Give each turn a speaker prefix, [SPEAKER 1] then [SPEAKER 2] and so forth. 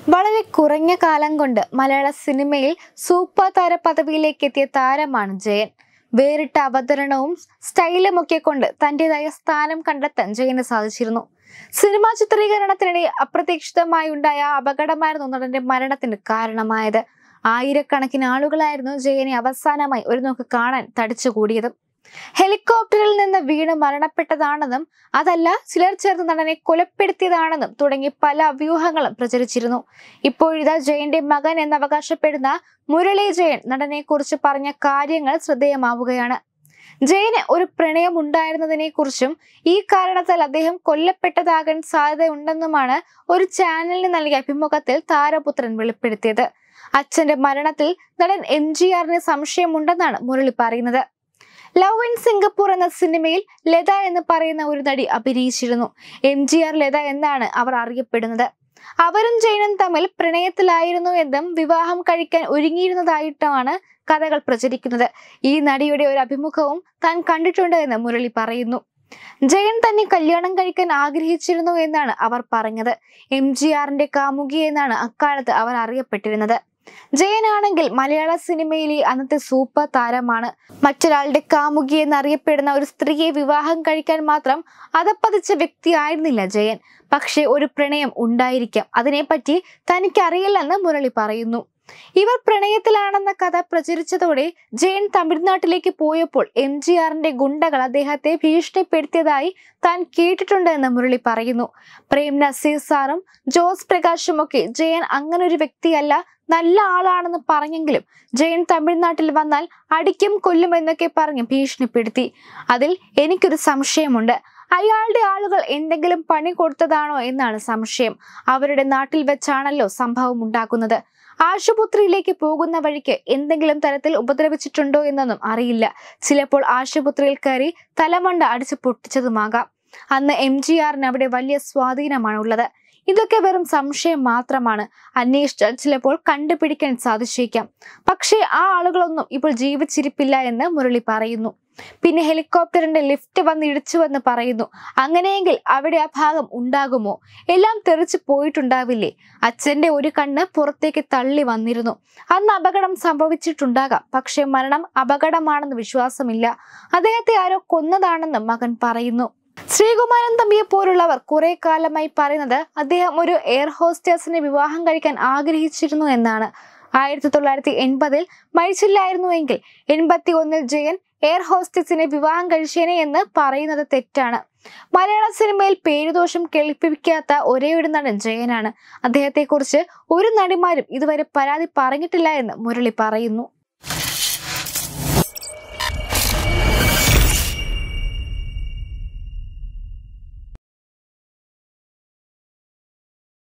[SPEAKER 1] വളരെ കുറഞ്ഞ കാലം കൊണ്ട് മലയാള സിനിമയിൽ സൂപ്പർ താര പദവിയിലേക്ക് എത്തിയ താരമാണ് ജയൻ വേറിട്ട അവതരണവും സ്റ്റൈലും ഒക്കെ കൊണ്ട് തന്റേതായ സ്ഥാനം കണ്ടെത്താൻ ജയന് സാധിച്ചിരുന്നു സിനിമാ ചിത്രീകരണത്തിനിടെ അപ്രതീക്ഷിതമായി ഉണ്ടായ അപകടമായിരുന്നു നടന്റെ മരണത്തിന് കാരണമായത് ആയിരക്കണക്കിന് ആളുകളായിരുന്നു ജയനെ അവസാനമായി ഒരു നോക്ക് കാണാൻ തടിച്ചുകൂടിയത് ഹെലികോപ്റ്ററിൽ നിന്ന് വീണ് മരണപ്പെട്ടതാണെന്നും അതല്ല ചിലർ ചേർന്ന് നടനെ കൊലപ്പെടുത്തിയതാണെന്നും തുടങ്ങി പല വ്യൂഹങ്ങളും പ്രചരിച്ചിരുന്നു ഇപ്പോഴിതാ ജയന്റെ മകൻ എന്ന് അവകാശപ്പെടുന്ന മുരളി ജയൻ നടനെ കുറിച്ച് പറഞ്ഞ കാര്യങ്ങൾ ശ്രദ്ധേയമാവുകയാണ് ജയന് ഒരു പ്രണയം ഉണ്ടായിരുന്നതിനെ കുറിച്ചും ഈ കാരണത്താൽ അദ്ദേഹം കൊല്ലപ്പെട്ടതാകാൻ സാധ്യതയുണ്ടെന്നുമാണ് ഒരു ചാനലിന് നൽകിയ അഭിമുഖത്തിൽ താരപുത്രൻ വെളിപ്പെടുത്തിയത് അച്ഛന്റെ മരണത്തിൽ നടൻ എം ജി ആറിന് സംശയമുണ്ടെന്നാണ് മുരളി പറയുന്നത് ലവ് ഇൻ സിംഗപ്പൂർ എന്ന സിനിമയിൽ ലത എന്ന് പറയുന്ന ഒരു നടി അഭിനയിച്ചിരുന്നു എം ജി ആർ ലത എന്നാണ് അവർ അറിയപ്പെടുന്നത് അവരും ജയനും തമ്മിൽ പ്രണയത്തിലായിരുന്നു എന്നും വിവാഹം കഴിക്കാൻ ഒരുങ്ങിയിരുന്നതായിട്ടാണ് കഥകൾ പ്രചരിക്കുന്നത് ഈ നടിയുടെ ഒരു അഭിമുഖവും താൻ കണ്ടിട്ടുണ്ട് എന്ന് മുരളി പറയുന്നു ജയൻ തന്നെ കല്യാണം കഴിക്കാൻ ആഗ്രഹിച്ചിരുന്നു എന്നാണ് അവർ പറഞ്ഞത് എം ജി ആറിന്റെ കാമുകി എന്നാണ് അക്കാലത്ത് അവർ അറിയപ്പെട്ടിരുന്നത് ജയനാണെങ്കിൽ മലയാള സിനിമയിലെ അന്നത്തെ സൂപ്പർ താരമാണ് മറ്റൊരാളുടെ കാമുകി എന്നറിയപ്പെടുന്ന ഒരു സ്ത്രീയെ വിവാഹം കഴിക്കാൻ മാത്രം അതപ്പതിച്ച വ്യക്തിയായിരുന്നില്ല ജയൻ പക്ഷേ ഒരു പ്രണയം ഉണ്ടായിരിക്കാം അതിനെപ്പറ്റി തനിക്കറിയില്ലെന്ന് മുരളി പറയുന്നു ഇവർ പ്രണയത്തിലാണെന്ന കഥ പ്രചരിച്ചതോടെ ജയൻ തമിഴ്നാട്ടിലേക്ക് പോയപ്പോൾ എം ജി ആറിന്റെ ഗുണ്ടകൾ അദ്ദേഹത്തെ ഭീഷണിപ്പെടുത്തിയതായി താൻ കേട്ടിട്ടുണ്ട് എന്ന് മുരളി പറയുന്നു പ്രേം നസീർ സാറും ജോസ് പ്രകാശും ഒക്കെ ജയൻ അങ്ങനെ ഒരു വ്യക്തിയല്ല നല്ല ആളാണെന്ന് പറഞ്ഞെങ്കിലും ജയൻ തമിഴ്നാട്ടിൽ വന്നാൽ അടിക്കും കൊല്ലും എന്നൊക്കെ പറഞ്ഞ് ഭീഷണിപ്പെടുത്തി അതിൽ എനിക്കൊരു സംശയമുണ്ട് അയാളുടെ ആളുകൾ എന്തെങ്കിലും പണി കൊടുത്തതാണോ എന്നാണ് സംശയം അവരുടെ നാട്ടിൽ വെച്ചാണല്ലോ സംഭവം ഉണ്ടാക്കുന്നത് ആശുപത്രിയിലേക്ക് പോകുന്ന വഴിക്ക് എന്തെങ്കിലും തരത്തിൽ ഉപദ്രവിച്ചിട്ടുണ്ടോ എന്നൊന്നും അറിയില്ല ചിലപ്പോൾ ആശുപത്രിയിൽ കയറി തലമണ്ട അടിച്ചു പൊട്ടിച്ചതുമാകാം അന്ന് എം ജി ആറിന് അവിടെ വലിയ സ്വാധീനമാണ് ഉള്ളത് ഇതൊക്കെ വെറും സംശയം മാത്രമാണ് അന്വേഷിച്ചാൽ ചിലപ്പോൾ കണ്ടുപിടിക്കാൻ സാധിച്ചേക്കാം പക്ഷേ ആ ആളുകളൊന്നും ഇപ്പോൾ ജീവിച്ചിരിപ്പില്ല എന്ന് മുരളി പറയുന്നു പിന്നെ ഹെലികോപ്റ്ററിന്റെ ലിഫ്റ്റ് വന്ന് ഇടിച്ചുവെന്ന് പറയുന്നു അങ്ങനെയെങ്കിൽ അവിടെ ആ ഭാഗം ഉണ്ടാകുമോ എല്ലാം തെറിച്ചു പോയിട്ടുണ്ടാവില്ലേ അച്ഛന്റെ ഒരു കണ്ണ് പുറത്തേക്ക് തള്ളി വന്നിരുന്നു അന്ന് അപകടം സംഭവിച്ചിട്ടുണ്ടാകാം പക്ഷെ മരണം അപകടമാണെന്ന് വിശ്വാസമില്ല അദ്ദേഹത്തെ ആരോ കൊന്നതാണെന്ന് മകൻ പറയുന്നു ശ്രീകുമാരൻ തമ്പിയെ പോലുള്ളവർ കുറെ കാലമായി പറയുന്നത് അദ്ദേഹം ഒരു എയർ ഹോസ്റ്റേഴ്സിനെ വിവാഹം കഴിക്കാൻ ആഗ്രഹിച്ചിരുന്നു എന്നാണ് ആയിരത്തി തൊള്ളായിരത്തി എൺപതിൽ മരിച്ചില്ലായിരുന്നുവെങ്കിൽ എൺപത്തി ഒന്നിൽ ജയൻ എയർ ഹോസ്റ്റസിനെ വിവാഹം കഴിച്ചേനെ എന്ന് പറയുന്നത് തെറ്റാണ് മലയാള സിനിമയിൽ പേരുദോഷം കേൾപ്പിക്കാത്ത ഒരേ ഒരു നടൻ ജയനാണ് അദ്ദേഹത്തെക്കുറിച്ച് ഒരു നടിമാരും ഇതുവരെ പരാതി പറഞ്ഞിട്ടില്ല എന്ന് മുരളി പറയുന്നു